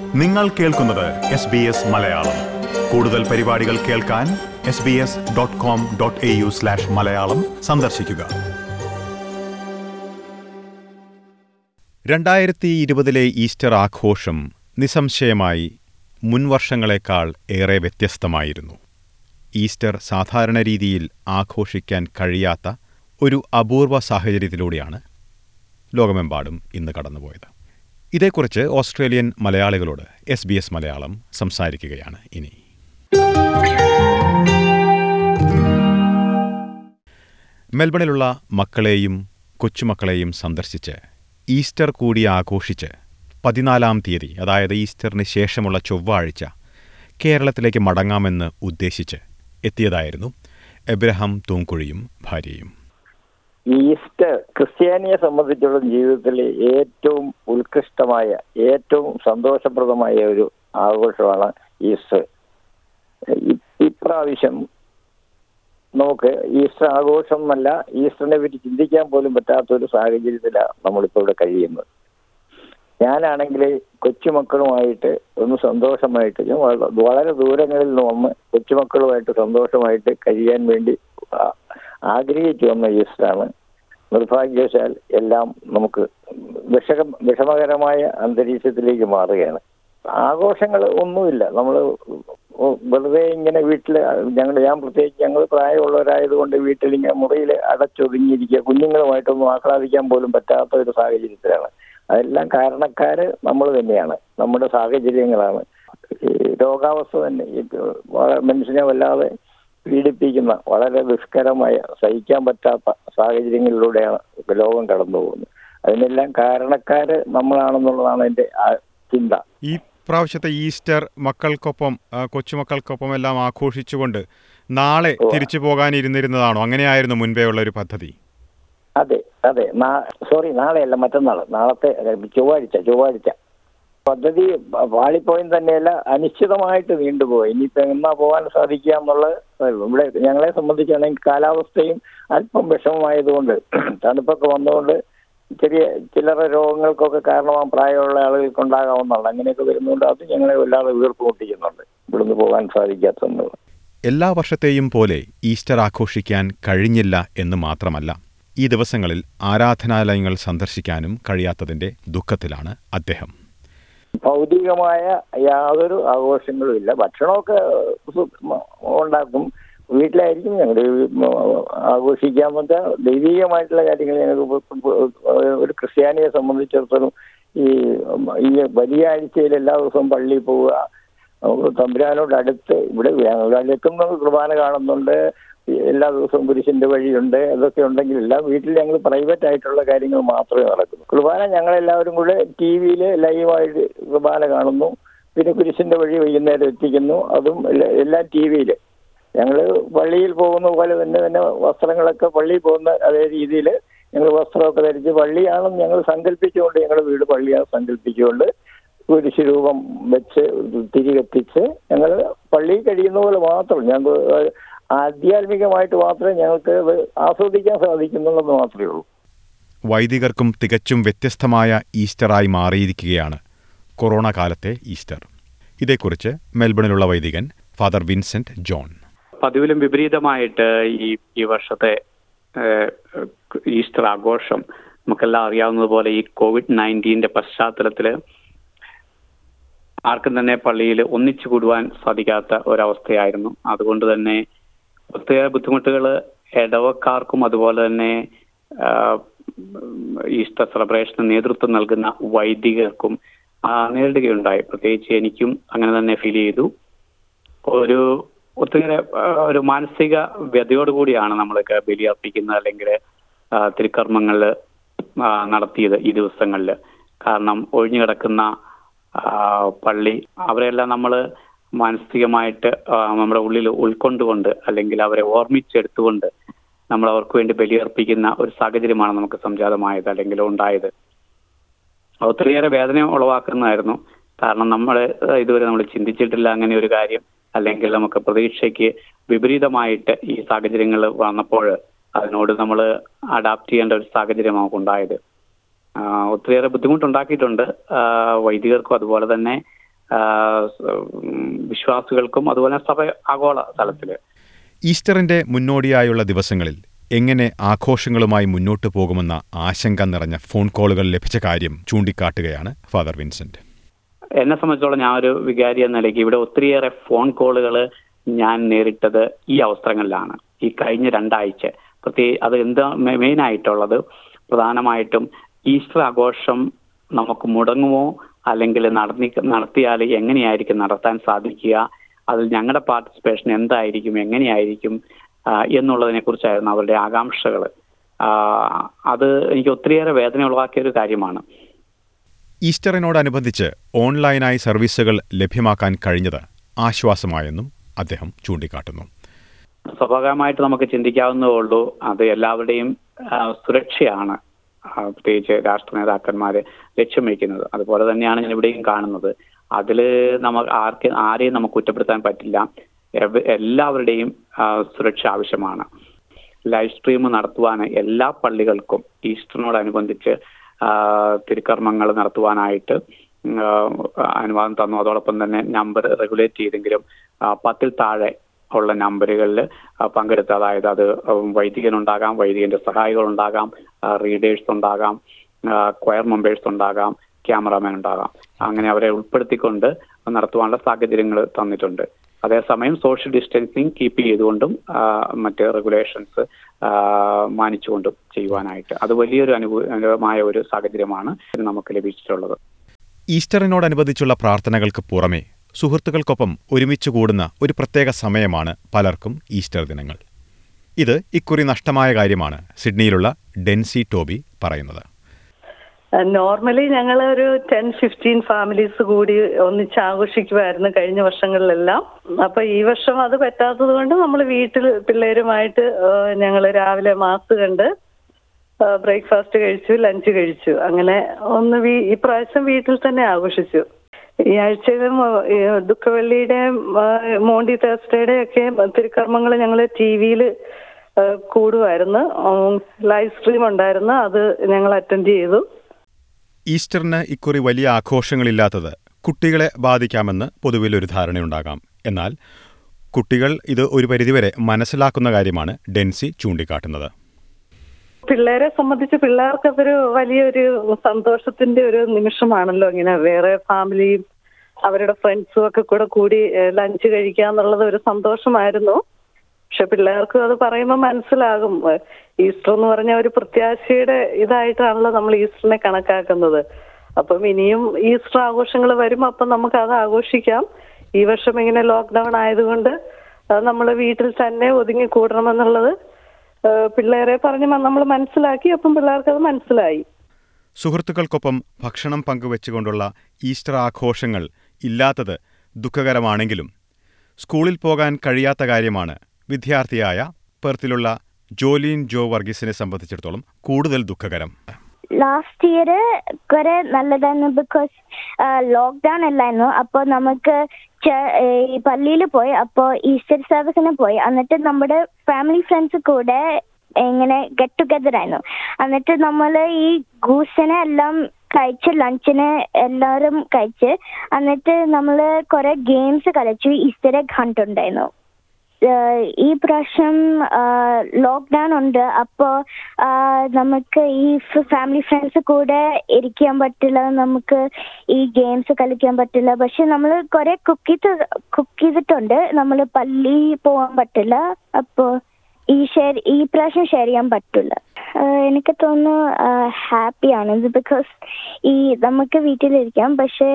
നിങ്ങൾ കേൾക്കുന്നത് S B S Malayalam കൂടുതൽ പരിപാടികൾ കേൾക്കാൻ S B S dot com dot A U slash Malayalam സന്ദർശിക്കുക രണ്ടായിരത്തി ഇരുപതിലെ ഈസ്റ്റർ ആഘോഷം നിസ്സംശയമായി മുൻവർഷങ്ങളെക്കാൾ ഏറെ വ്യത്യസ്തമായിരുന്നു ഈസ്റ്റർ സാധാരണ രീതിയിൽ ആഘോഷിക്കാൻ കഴിയാത്ത ഒരു അപൂർവ സാഹചര്യത്തിലൂടെയാണ് ലോകമെമ്പാടും ഇന്ന് കടന്നുപോയത് ഇതേക്കുറിച്ച് ഓസ്ട്രേലിയൻ മലയാളികളോട് എസ് ബി എസ് മലയാളം സംസാരിക്കുകയാണ് ഇനി മെൽബണിലുള്ള മക്കളെയും കൊച്ചുമക്കളെയും സന്ദർശിച്ച് ഈസ്റ്റർ കൂടി ആഘോഷിച്ച് പതിനാലാം തീയതി അതായത് ഈസ്റ്ററിന് ശേഷമുള്ള ചൊവ്വാഴ്ച കേരളത്തിലേക്ക് മടങ്ങാമെന്ന് ഉദ്ദേശിച്ച് എത്തിയതായിരുന്നു എബ്രഹാം തൂങ്കുഴിയും ഭാര്യയും ഈസ്റ്റർ ക്രിസ്ത്യാനിയെ സംബന്ധിച്ചുള്ള ജീവിതത്തിലെ ഏറ്റവും ഉത്കൃഷ്ടമായ ഏറ്റവും സന്തോഷപ്രദമായ ഒരു ആഘോഷമാണ് ഈസ്റ്റർ ഇ- ഇപ്രാവശ്യം നമുക്ക് ഈസ്റ്റർ ആഘോഷം എന്നല്ല ഈസ്റ്ററിനെ പറ്റി ചിന്തിക്കാൻ പോലും പറ്റാത്ത ഒരു സാഹചര്യത്തിലാണ് നമ്മളിപ്പോൾ ഇവിടെ കഴിയുന്നത് ഞാനാണെങ്കിൽ കൊച്ചുമക്കളുമായിട്ട് ഒന്ന് സന്തോഷമായിട്ട് ഞാൻ വള- വളരെ ദൂരങ്ങളിൽ നിന്ന് വന്ന് കൊച്ചുമക്കളുമായിട്ട് സന്തോഷമായിട്ട് കഴിയാൻ വേണ്ടി ആ- ആഗ്രഹിച്ചു വന്ന ഈസ്റ്ററാണ് നിർഭാഗ്യവശാൽ എല്ലാം നമുക്ക് വിഷക വിഷമകരമായ അന്തരീക്ഷത്തിലേക്ക് മാറുകയാണ് ആഘോഷങ്ങൾ ഒന്നുമില്ല നമ്മൾ വെറുതെ ഇങ്ങനെ വീട്ടിൽ ഞങ്ങൾ ഞാൻ പ്രത്യേകിച്ച് ഞങ്ങൾ പ്രായമുള്ളവരായതുകൊണ്ട് വീട്ടിൽ ഇങ്ങനെ മുറിയിൽ അടച്ചൊതുങ്ങിയിരിക്കുക കുഞ്ഞുങ്ങളുമായിട്ടൊന്നും ആഹ്ലാദിക്കാൻ പോലും പറ്റാത്ത ഒരു സാഹചര്യത്തിലാണ് അതെല്ലാം കാരണക്കാര് നമ്മൾ തന്നെയാണ് നമ്മുടെ സാഹചര്യങ്ങളാണ് ഈ രോഗാവസ്ഥ തന്നെ ഈ വളരെ മനുഷ്യനെ വല്ലാതെ പീഡിപ്പിക്കുന്ന വളരെ ദുഷ്കരമായ സഹിക്കാൻ പറ്റാത്ത സാഹചര്യങ്ങളിലൂടെയാണ് ഇപ്പൊ ലോകം കടന്നു പോകുന്നത് അതിനെല്ലാം കാരണക്കാര് നമ്മളാണെന്നുള്ളതാണ് എൻ്റെ ആ ചിന്ത ഈ പ്രാവശ്യത്തെ ഈസ്റ്റർ മക്കൾക്കൊപ്പം ആ, കൊച്ചുമക്കൾക്കൊപ്പം എല്ലാം ആഘോഷിച്ചുകൊണ്ട് നാളെ തിരിച്ചു പോകാനിരുന്നിരുന്നതാണോ അങ്ങനെയായിരുന്നു മുൻപേ ഉള്ള ഒരു പദ്ധതി അതെ അതെ സോറി നാളെയല്ല മറ്റന്നാൾ നാളത്തെ അല്ല, ചൊവ്വാഴ്ച ചൊവ്വാഴ്ച പദ്ധതി പ- പാളിപ്പോയും തന്നെയല്ല അനിശ്ചിതമായിട്ട് നീണ്ടുപോയി ഇനിയിപ്പോ എന്നാ പോകാൻ സാധിക്കുക എന്നുള്ളത് ഇവിടെ ഞങ്ങളെ സംബന്ധിച്ചാണെങ്കിൽ കാലാവസ്ഥയും അല്പം വിഷമമായതുകൊണ്ട് തണുപ്പൊക്കെ വന്നുകൊണ്ട് ചെറിയ ചില്ലറ രോഗങ്ങൾക്കൊക്കെ കാരണമാകാൻ പ്രായമുള്ള ആളുകൾക്ക് ഉണ്ടാകാവുന്നതാണ് അങ്ങനെയൊക്കെ വരുന്നതുകൊണ്ട് അത് ഞങ്ങളെ വല്ലാതെ വീർപ്പ് മുട്ടിക്കുന്നുണ്ട് ഇവിടുന്ന് പോകാൻ സാധിക്കാത്തതുകൊണ്ട് എല്ലാ വർഷത്തെയും പോലെ ഈസ്റ്റർ ആഘോഷിക്കാൻ കഴിഞ്ഞില്ല എന്ന് മാത്രമല്ല ഈ ദിവസങ്ങളിൽ ആരാധനാലയങ്ങൾ സന്ദർശിക്കാനും കഴിയാത്തതിന്റെ ദുഃഖത്തിലാണ് അദ്ദേഹം ഭൗതികമായ യാതൊരു ആഘോഷങ്ങളും ഇല്ല ഭക്ഷണമൊക്കെ സു- മ- ഉണ്ടാക്കും വീട്ടിലായിരിക്കും ഞങ്ങൾ ആഘോഷിക്കാൻ വെച്ചാൽ ദൈവികമായിട്ടുള്ള കാര്യങ്ങൾ ഞങ്ങൾക്ക് ഇപ്പൊ- ഇപ്പൊ ഒരു ക്രിസ്ത്യാനിയെ സംബന്ധിച്ചിടത്തോളം ഈ ഈ വലിയ ആഴ്ചയിൽ എല്ലാ ദിവസവും പള്ളിയിൽ പോവുക നമുക്ക് തമ്പുരാനോട് അടുത്ത് ഇവിടെ അടുക്കുന്ന കുർബാന കാണുന്നുണ്ട് എല്ലാ ദിവസവും പുരുഷന്റെ വഴിയുണ്ട് അതൊക്കെ ഉണ്ടെങ്കിൽ എല്ലാം വീട്ടിൽ ഞങ്ങൾ പ്രൈവറ്റ് ആയിട്ടുള്ള കാര്യങ്ങൾ മാത്രമേ നടക്കുന്നു കുർബാന ഞങ്ങളെല്ലാവരും കൂടെ ടി വിയിൽ ലൈവായിട്ട് കുർബാന കാണുന്നു പിന്നെ കുരിശിന്റെ വഴി വൈകുന്നേരം എത്തിക്കുന്നു അതും എല്ലാ- എല്ലാം ടി വിയിൽ ഞങ്ങൾ പള്ളിയിൽ പോകുന്ന പോലെ തന്നെ തന്നെ വസ്ത്രങ്ങളൊക്കെ പള്ളിയിൽ പോകുന്ന അതേ രീതിയിൽ ഞങ്ങൾ വസ്ത്രമൊക്കെ ധരിച്ച് പള്ളിയാണെന്ന് ഞങ്ങൾ സങ്കല്പിച്ചുകൊണ്ട് ഞങ്ങളുടെ വീട് പള്ളിയാണ് സങ്കല്പിച്ചുകൊണ്ട് കുരിശ് രൂപം വെച്ച് തിരി കത്തിച്ച് ഞങ്ങൾ പള്ളിയിൽ കഴിയുന്ന പോലെ മാത്രം ഞങ്ങൾക്ക് ആധ്യാത്മികമായിട്ട് മാത്രമേ ഞങ്ങൾക്ക് അത് ആസ്വദിക്കാൻ സാധിക്കുന്നുള്ളെന്ന് മാത്രമേ ഉള്ളൂ വൈദികർക്കും തികച്ചും വ്യത്യസ്തമായ ഈസ്റ്ററായി മാറിയിരിക്കുകയാണ് കൊറോണ കാലത്തെ ഈസ്റ്റർ ഇതേക്കുറിച്ച് മെൽബണിലുള്ള വൈദികൻ ഫാദർ വിൻസെന്റ് ജോൺ പതിവിലും വിപരീതമായിട്ട് ഈ ഈ വർഷത്തെ ഏഹ്, ഈസ്റ്റർ ആഘോഷം നമുക്കെല്ലാം അറിയാവുന്നതുപോലെ ഈ കോവിഡ് നയൻറ്റീന്റെ പശ്ചാത്തലത്തിൽ ആർക്കും തന്നെ പള്ളിയിൽ ഒന്നിച്ചു കൂടുവാൻ സാധിക്കാത്ത ഒരവസ്ഥയായിരുന്നു അതുകൊണ്ട് തന്നെ ഒത്തിരി ബുദ്ധിമുട്ടുകൾ ഇടവക്കാർക്കും അതുപോലെ തന്നെ ആഹ്, ഈസ്റ്റർ സെലിബ്രേഷന് നേതൃത്വം നൽകുന്ന വൈദികർക്കും ആ, നേരിടുകയുണ്ടായി പ്രത്യേകിച്ച് എനിക്കും അങ്ങനെ തന്നെ ഫീൽ ചെയ്തു ഒരു ഒത്തിരി ആ, ഒരു മാനസിക വ്യതയോടുകൂടിയാണ് നമ്മളൊക്കെ ബലിയർപ്പിക്കുന്നത് അല്ലെങ്കിൽ തിരുക്കർമ്മങ്ങളിൽ നടത്തിയത് ഈ ദിവസങ്ങളിൽ കാരണം ഒഴിഞ്ഞു കിടക്കുന്ന ആ, പള്ളി അവരെല്ലാം നമ്മൾ മാനസികമായിട്ട് ആ, നമ്മുടെ ഉള്ളിൽ ഉൾക്കൊണ്ടുകൊണ്ട് അല്ലെങ്കിൽ അവരെ ഓർമ്മിച്ചെടുത്തുകൊണ്ട് നമ്മൾ അവർക്ക് വേണ്ടി ബലിയർപ്പിക്കുന്ന ഒരു സാഹചര്യമാണ് നമുക്ക് സംജാതമായത് അല്ലെങ്കിൽ ഉണ്ടായത് ഒത്തിരിയേറെ വേദന ഉളവാക്കുന്നതായിരുന്നു കാരണം നമ്മൾ ഇതുവരെ നമ്മൾ ചിന്തിച്ചിട്ടില്ല അങ്ങനെ ഒരു കാര്യം അല്ലെങ്കിൽ നമുക്ക് പ്രതീക്ഷയ്ക്ക് വിപരീതമായിട്ട് ഈ സാഹചര്യങ്ങൾ വന്നപ്പോൾ അതിനോട് നമ്മൾ അഡാപ്റ്റ് ചെയ്യേണ്ട ഒരു സാഹചര്യം നമുക്കുണ്ടായത് ആ, ഒത്തിരിയേറെ ബുദ്ധിമുട്ടുണ്ടാക്കിയിട്ടുണ്ട് ആ, വൈദികർക്കും അതുപോലെ തന്നെ ആ, സ്- ഉം, വിശ്വാസികൾക്കും അതുപോലെ സഭ ആഗോള തലത്തിൽ ഈസ്റ്ററിന്റെ മുന്നോടിയായുള്ള ദിവസങ്ങളിൽ എങ്ങനെ ആഘോഷങ്ങളുമായി മുന്നോട്ടു പോകുമെന്ന ആശങ്ക നിറഞ്ഞ ഫോൺ കോളുകൾ ലഭിച്ച കാര്യം ചൂണ്ടിക്കാട്ടുകയാണ് ഫാദർ വിൻസെന്റ് എന്നെ സംബന്ധിച്ചോളം ഞാൻ ഒരു വികാരി എന്ന നിലയ്ക്ക് ഇവിടെ ഒത്തിരിയേറെ ഫോൺ കോളുകൾ ഞാൻ നേരിട്ടത് ഈ അവസരങ്ങളിലാണ് ഈ കഴിഞ്ഞ രണ്ടാഴ്ച പ്രത്യേക അത് എന്താ മെയിൻ ആയിട്ടുള്ളത് പ്രധാനമായിട്ടും ഈസ്റ്റർ ആഘോഷം നമുക്ക് മുടങ്ങുമോ അല്ലെങ്കിൽ നടന്നി നടത്തിയാൽ എങ്ങനെയായിരിക്കും നടത്താൻ സാധിക്കുക അതിൽ ഞങ്ങളുടെ പാർട്ടിസിപ്പേഷൻ എന്തായിരിക്കും എങ്ങനെയായിരിക്കും ആ, എന്നുള്ളതിനെ കുറിച്ചായിരുന്നു അവരുടെ ആകാംക്ഷകൾ അത് എനിക്ക് ഒത്തിരിയേറെ വേദന ഉളവാക്കിയ ഒരു കാര്യമാണ് ഈസ്റ്ററിനോടനുബന്ധിച്ച് ഓൺലൈനായി സർവീസുകൾ ലഭ്യമാക്കാൻ കഴിഞ്ഞത് ആശ്വാസമായെന്നും അദ്ദേഹം ചൂണ്ടിക്കാട്ടുന്നു സ്വാഭാവികമായിട്ട് നമുക്ക് ചിന്തിക്കാവുന്നതേ ഉള്ളൂ അത് എല്ലാവരുടെയും ആ, സുരക്ഷയാണ് ആ, പ്രത്യേകിച്ച് രാഷ്ട്ര നേതാക്കന്മാര് ലക്ഷ്യം വയ്ക്കുന്നത് അതുപോലെ തന്നെയാണ് ഞാൻ ഇവിടെയും കാണുന്നത് അതിൽ നമുക്ക് ആർക്ക് ആരെയും നമുക്ക് കുറ്റപ്പെടുത്താൻ പറ്റില്ല എവ- എല്ലാവരുടെയും ആ, സുരക്ഷ ആവശ്യമാണ് ലൈവ് സ്ട്രീം നടത്തുവാൻ എല്ലാ പള്ളികൾക്കും ഈസ്റ്ററിനോടനുബന്ധിച്ച് ആ, തിരുക്കർമ്മങ്ങൾ നടത്തുവാനായിട്ട് ഉം, ആ, അനുവാദം തന്നു അതോടൊപ്പം തന്നെ നമ്പർ റെഗുലേറ്റ് ചെയ്തെങ്കിലും ആ, പത്തിൽ താഴെ ഉള്ള നമ്പറുകളിൽ പങ്കെടുത്ത് അതായത് അത് വൈദികനുണ്ടാകാം വൈദികന്റെ സഹായികളുണ്ടാകാം റീഡേഴ്സ് ഉണ്ടാകാം ക്വയർ മെമ്പേഴ്സ് ഉണ്ടാകാം ക്യാമറാമാൻ ഉണ്ടാകാം അങ്ങനെ അവരെ ഉൾപ്പെടുത്തിക്കൊണ്ട് നടത്തുവാനുള്ള സാഹചര്യങ്ങൾ തന്നിട്ടുണ്ട് അതേസമയം സോഷ്യൽ ഡിസ്റ്റൻസിങ് കീപ്പ് ചെയ്തുകൊണ്ടും ആ, മറ്റ് റെഗുലേഷൻസ് മാനിച്ചുകൊണ്ടും ചെയ്യുവാനായിട്ട് അത് വലിയൊരു അനുകൂലമായ ഒരു സാഹചര്യമാണ് നമുക്ക് ലഭിച്ചിട്ടുള്ളത് ഈസ്റ്ററിനോടനുബന്ധിച്ചുള്ള പ്രാർത്ഥനകൾക്ക് പുറമെ സുഹൃത്തുക്കൾക്കൊപ്പം ഒരുമിച്ച് കൂടുന്ന ഒരു പ്രത്യേക സമയമാണ് പലർക്കും ഈസ്റ്റർ ദിനങ്ങൾ ഇത് ഇക്കുറി നഷ്ടമായ കാര്യമാണ് സിഡ്നിയിലുള്ള ഡെൻസി ടോബി പറയുന്നത് നോർമലി ഞങ്ങൾ ഒരു ടെൻ ഫിഫ്റ്റീൻ ഫാമിലീസ് കൂടി ഒന്നിച്ച് ആഘോഷിക്കുമായിരുന്നു കഴിഞ്ഞ വർഷങ്ങളിലെല്ലാം അപ്പൊ ഈ വർഷം അത് പറ്റാത്തത് കൊണ്ട് നമ്മൾ വീട്ടിൽ പിള്ളേരുമായിട്ട് ഞങ്ങൾ രാവിലെ മാസ് കണ്ട് ബ്രേക്ക്ഫാസ്റ്റ് കഴിച്ചു ലഞ്ച് കഴിച്ചു അങ്ങനെ ഒന്ന് വീ- ഈ പ്രാവശ്യം വീട്ടിൽ തന്നെ ആഘോഷിച്ചു ഈ ആഴ്ചയിലും ഈ ദുഃഖവെള്ളിയുടെയും ആ, മോണ്ടി തേഴ്സ്ഡേയുടെ ഒക്കെ തിരുക്കർമ്മങ്ങൾ ഞങ്ങൾ ടി വിയിൽ കൂടുമായിരുന്നു ലൈവ് സ്ട്രീം ഉണ്ടായിരുന്നു അത് ഞങ്ങൾ അറ്റൻഡ് ചെയ്തു ഈസ്റ്ററിന് ഇക്കുറി വലിയ ആഘോഷങ്ങളില്ലാത്തത് കുട്ടികളെ ബാധിക്കാമെന്ന് പൊതുവിൽ ഒരു ധാരണയുണ്ടാകാം എന്നാൽ കുട്ടികൾ ഇത് ഒരു പരിധിവരെ മനസ്സിലാക്കുന്ന കാര്യമാണ് ഡെൻസി ചൂണ്ടിക്കാട്ടുന്നത് പിള്ളേരെ സംബന്ധിച്ച് പിള്ളേർക്ക് അതൊരു വലിയൊരു സന്തോഷത്തിന്റെ ഒരു നിമിഷമാണല്ലോ ഇങ്ങനെ വേറെ ഫാമിലിയും അവരുടെ ഫ്രണ്ട്സും ഒക്കെ കൂടെ കൂടി ലഞ്ച് കഴിക്കുക എന്നുള്ളത് ഒരു സന്തോഷമായിരുന്നു പക്ഷെ പിള്ളേർക്കും അത് പറയുമ്പോൾ മനസ്സിലാകും ഏഹ് ഈസ്റ്റർ എന്ന് പറഞ്ഞ ഒരു പ്രത്യാശയുടെ ഇതായിട്ടാണല്ലോ നമ്മൾ ഈസ്റ്ററിനെ കണക്കാക്കുന്നത് അപ്പം ഇനിയും ഈസ്റ്റർ ആഘോഷങ്ങൾ വരും അപ്പം നമുക്ക് അത് ആഘോഷിക്കാം ഈ വർഷം ഇങ്ങനെ ലോക്ക്ഡൌൺ ആയതുകൊണ്ട് നമ്മൾ വീട്ടിൽ തന്നെ ഒതുങ്ങി കൂടണമെന്നുള്ളത് ഏഹ് പിള്ളേരെ പറഞ്ഞ് നമ്മൾ മനസ്സിലാക്കി അപ്പം പിള്ളേർക്ക് അത് മനസ്സിലായി സുഹൃത്തുക്കൾക്കൊപ്പം ഭക്ഷണം പങ്കുവെച്ചുകൊണ്ടുള്ള ഈസ്റ്റർ ആഘോഷങ്ങൾ ഇല്ലാത്തത് ദുഃഖകരമാണെങ്കിലും സ്കൂളിൽ പോകാൻ കഴിയാത്ത കാര്യമാണ് വിദ്യാർത്ഥിയായ പെർത്തിലുള്ള ജോലീൻ ജോ വർഗീസിനെ സംബന്ധിച്ചിടത്തോളം കൂടുതൽ ദുഃഖകരം ലാസ്റ്റ് ഇയർ കുറെ നല്ലതായിരുന്നു ബിക്കോസ് ലോക്ക്ഡൗൺ അല്ലായിരുന്നു അപ്പോൾ നമുക്ക് ച- ഈ പള്ളിയിൽ പോയി അപ്പോൾ ഈസ്റ്റർ സർവീസിന് പോയി എന്നിട്ട് നമ്മുടെ ഫാമിലി ഫ്രണ്ട്സ് കൂടെ ഇങ്ങനെ ഗെറ്റ് ടുഗദർ ആയിരുന്നു എന്നിട്ട് നമ്മൾ ഈ ഗൂസിനെ എല്ലാം കഴിച്ച് ലഞ്ചിന് എല്ലാവരും കഴിച്ച് എന്നിട്ട് നമ്മൾ കുറെ ഗെയിംസ് കളിച്ചു ഈസ്റ്റർ എഗ് ഹണ്ട് ഉണ്ടായിരുന്നു ഏഹ് ഈ പ്രാവശ്യം ലോക്ക്ഡൗൺ ഉണ്ട് അപ്പോൾ നമുക്ക് ഈ ഫാമിലി ഫ്രണ്ട്സ് കൂടെ ഇരിക്കാൻ പറ്റില്ല നമുക്ക് ഈ ഗെയിംസ് കളിക്കാൻ പറ്റില്ല പക്ഷെ നമ്മൾ കുറെ കുക്ക് ചെയ്ത് കുക്ക് ചെയ്തിട്ടുണ്ട് നമ്മൾ പള്ളി പോകാൻ പറ്റില്ല അപ്പോൾ ഈ ഷെയർ ഈ പ്രാവശ്യം ഷെയർ ചെയ്യാൻ പറ്റില്ല ഏഹ് എനിക്ക് തോന്നുന്നു ഹാപ്പിയാണ് ഇത് ബിക്കോസ് ഈ നമുക്ക് വീട്ടിലിരിക്കാം പക്ഷേ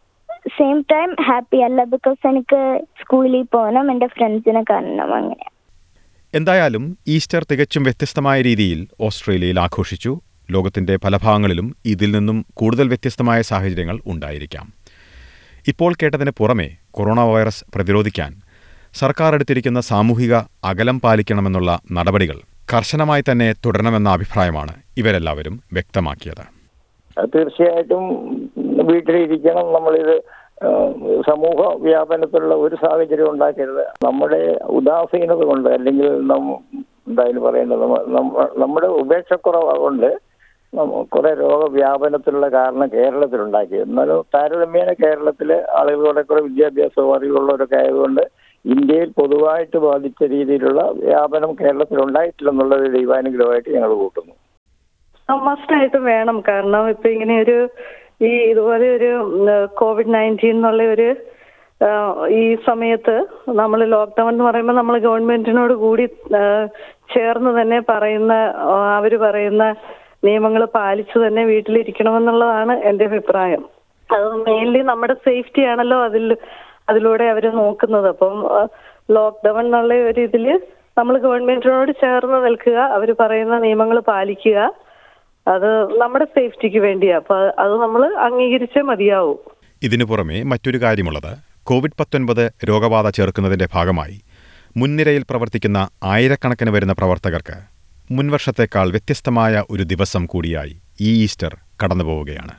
സെയിം ടൈം ഹാപ്പി അല്ല ബിക്കോസ് എനിക്ക് സ്കൂളിൽ പോകണം എൻ്റെ ഫ്രണ്ട്സിനെ കാണണം അങ്ങനെ എന്തായാലും ഈസ്റ്റർ തികച്ചും വ്യത്യസ്തമായ രീതിയിൽ ഓസ്ട്രേലിയയിൽ ആഘോഷിച്ചു ലോകത്തിന്റെ പല ഭാഗങ്ങളിലും ഇതിൽ നിന്നും കൂടുതൽ വ്യത്യസ്തമായ സാഹചര്യങ്ങൾ ഉണ്ടായിരിക്കാം ഇപ്പോൾ കേട്ടതിന് പുറമെ കൊറോണ വൈറസ് പ്രതിരോധിക്കാൻ സർക്കാർ എടുത്തിരിക്കുന്ന സാമൂഹിക അകലം പാലിക്കണമെന്നുള്ള നടപടികൾ കർശനമായി തന്നെ തുടരണമെന്ന അഭിപ്രായമാണ് ഇവരെല്ലാവരും വ്യക്തമാക്കിയത് അത് തീർച്ചയായിട്ടും വീട്ടിലിരിക്കണം നമ്മളിത് ആ, സമൂഹ വ്യാപനത്തിലുള്ള ഒരു സാഹചര്യം ഉണ്ടാക്കരുത് നമ്മുടെ ഉദാസീനത കൊണ്ട് അല്ലെങ്കിൽ നം- എന്തായാലും പറയേണ്ടത് നമ്മ- നമ്മ- നമ്മുടെ ഉപേക്ഷക്കുറവ് കൊണ്ട് നമ്മ- കുറെ രോഗവ്യാപനത്തിനുള്ള കാരണം കേരളത്തിലുണ്ടാക്കി എന്നാലും താരതമ്യേന കേരളത്തിലെ ആളുകളുടെ കുറെ വിദ്യാഭ്യാസവും അറിവുള്ളവരൊക്കെ ആയതുകൊണ്ട് ഇന്ത്യയിൽ പൊതുവായിട്ട് ബാധിച്ച രീതിയിലുള്ള വ്യാപനം കേരളത്തിൽ ഉണ്ടായിട്ടില്ലെന്നുള്ളത് ദൈവാനുഗ്രഹമായിട്ട് ഞങ്ങൾ കൂട്ടുന്നു മസ്റ്റായിട്ടും വേണം കാരണം ഇപ്പൊ ഇങ്ങനെ ഒരു ഈ ഇതുപോലെ ഒരു കോവിഡ് നയൻറ്റീൻ എന്നുള്ള ഒരു ആ, ഈ സമയത്ത് നമ്മൾ ലോക്ക്ഡൌൺ എന്ന് പറയുമ്പോൾ നമ്മൾ ഗവൺമെന്റിനോട് കൂടി ആ, ചേർന്ന് തന്നെ പറയുന്ന ആ, അവര് പറയുന്ന നിയമങ്ങൾ പാലിച്ചു തന്നെ വീട്ടിലിരിക്കണമെന്നുള്ളതാണ് എന്റെ അഭിപ്രായം അത് മെയിൻലി നമ്മുടെ സേഫ്റ്റി ആണല്ലോ അതിൽ അതിലൂടെ അവർ നോക്കുന്നത് അപ്പം ലോക്ക്ഡൌൺ എന്നുള്ള ഒരു ഇതിൽ നമ്മൾ ഗവൺമെന്റിനോട് ചേർന്ന് നിൽക്കുക അവർ പറയുന്ന നിയമങ്ങൾ പാലിക്കുക അത് നമ്മുടെ സേഫ്റ്റിക്ക് വേണ്ടിയാ അപ്പൊ അത് നമ്മൾ അംഗീകരിച്ചേ മതിയാവൂ ഇതിനു പുറമെ മറ്റൊരു കാര്യമുള്ളത് കോവിഡ് പത്തൊൻപത് രോഗബാധ ചേർക്കുന്നതിന്റെ ഭാഗമായി മുൻനിരയിൽ പ്രവർത്തിക്കുന്ന ആയിരക്കണക്കിന് വരുന്ന പ്രവർത്തകർക്ക് മുൻവർഷത്തേക്കാൾ വ്യത്യസ്തമായ ഒരു ദിവസം കൂടിയായി ഈ ഈസ്റ്റർ കടന്നുപോവുകയാണ്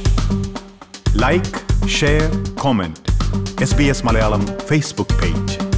like share comment S B S Malayalam Facebook page